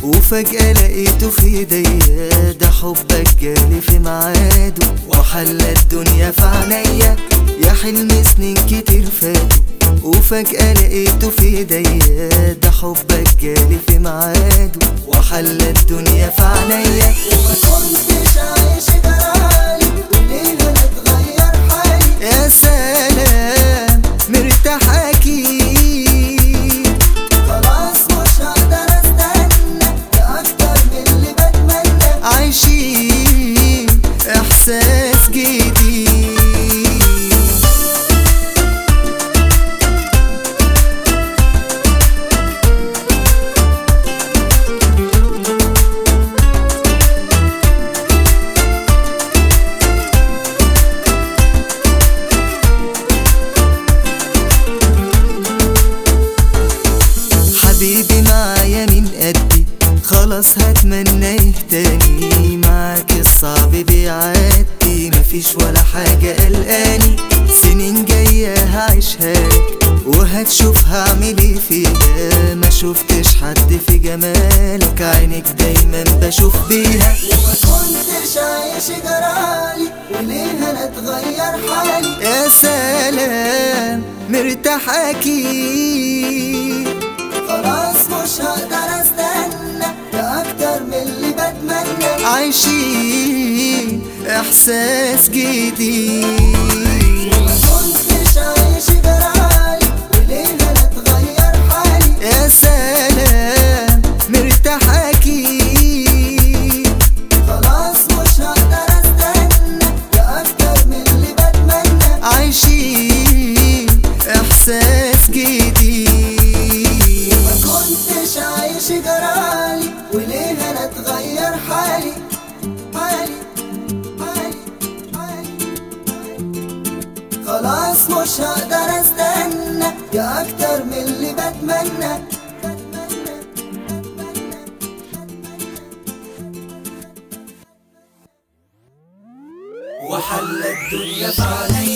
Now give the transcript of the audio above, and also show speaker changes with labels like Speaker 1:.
Speaker 1: وفجأة لقيته في ايديا ده حبك جالي في ميعاده وحلى الدنيا في عينيا يا حلم سنين كتير فاتوا وفجأة لقيته في ايديا ده حبك جالي في ميعاده وحلى الدنيا في عينيا
Speaker 2: ما كنتش عايش جرالي وليه انا اتغير حالي
Speaker 1: يا سلام مرتاح اكيد
Speaker 2: خلاص مش هقدر استنى ده اكتر من اللي بتمنى
Speaker 1: عايشين احساس جديد حبيبي معايا من قدي خلاص هتمنى تاني معاك الصعب بيعدي مفيش ولا حاجة قلقاني سنين جاية هعيشها لك وهتشوف هعمل ايه فيها ما شفتش حد في جمالك عينك دايما بشوف بيها
Speaker 2: ما كنتش عايش جرالي وليه انا اتغير حالي
Speaker 1: يا سلام مرتاح اكيد
Speaker 2: خلاص مش هقدر استنى ده اكتر من اللي بتمنى
Speaker 1: عايشين احساس جديد
Speaker 2: ما كنتش عايش جرالي وليه انا اتغير حالي
Speaker 1: يا سلام مرتاح اكيد
Speaker 2: خلاص مش هقدر استنى ده اكتر من اللي بتمنى
Speaker 1: عايشين احساس جديد
Speaker 2: ما كنتش عايش جرالي وليه انا اتغير حالي حالي حالي حالي خلاص مش هقدر استنى يا اكتر من اللي بتمنى
Speaker 1: وحل الدنيا في علي